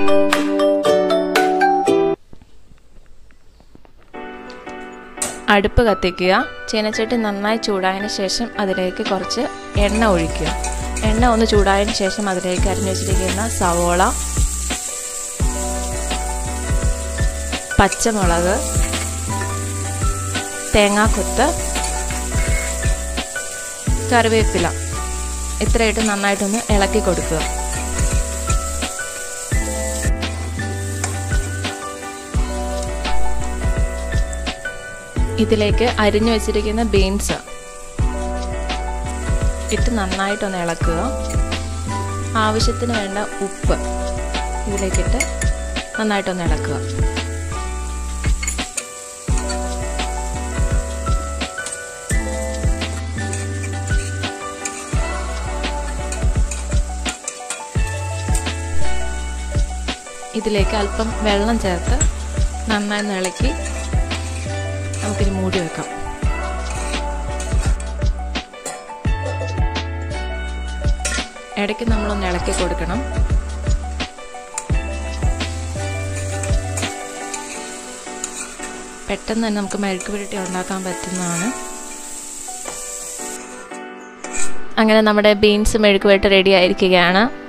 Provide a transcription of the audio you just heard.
അടുപ്പ് കത്തിക്കുക ചീനച്ചട്ടി നന്നായി ചൂടായതിന് ശേഷം അതിലേക്ക് കുറച്ച് എണ്ണ ഒഴിക്കുക എണ്ണ ഒന്ന് ചൂടായതിന് ശേഷം അതിലേക്ക് അരിഞ്ഞു വെച്ചിരിക്കുന്ന സവോള പച്ചമുളക് തേങ്ങാക്കൊത്ത് കറിവേപ്പില ഇത്രയായിട്ട് നന്നായിട്ടൊന്ന് ഇളക്കി കൊടുക്കുക ഇതിലേക്ക് അരിഞ്ഞു വെച്ചിരിക്കുന്ന ബീൻസ് ഇട്ട് നന്നായിട്ടൊന്ന് ഇളക്കുക ആവശ്യത്തിന് വേണ്ട ഉപ്പ് ഇതിലേക്കിട്ട് നന്നായിട്ടൊന്ന് ഇളക്കുക ഇതിലേക്ക് അല്പം വെള്ളം ചേർത്ത് നന്നായി ഇളക്കി നമുക്കിനി മൂടി വെക്കാം ഇടയ്ക്ക് നമ്മളൊന്ന് ഇളക്കി കൊടുക്കണം പെട്ടെന്ന് തന്നെ നമുക്ക് മെഴുക്ക് പുരട്ടി ഉണ്ടാക്കാൻ പറ്റുന്നതാണ് അങ്ങനെ നമ്മുടെ ബീൻസ് മെഴുക്ക് പുരട്ടി റെഡി ആയിരിക്കുകയാണ്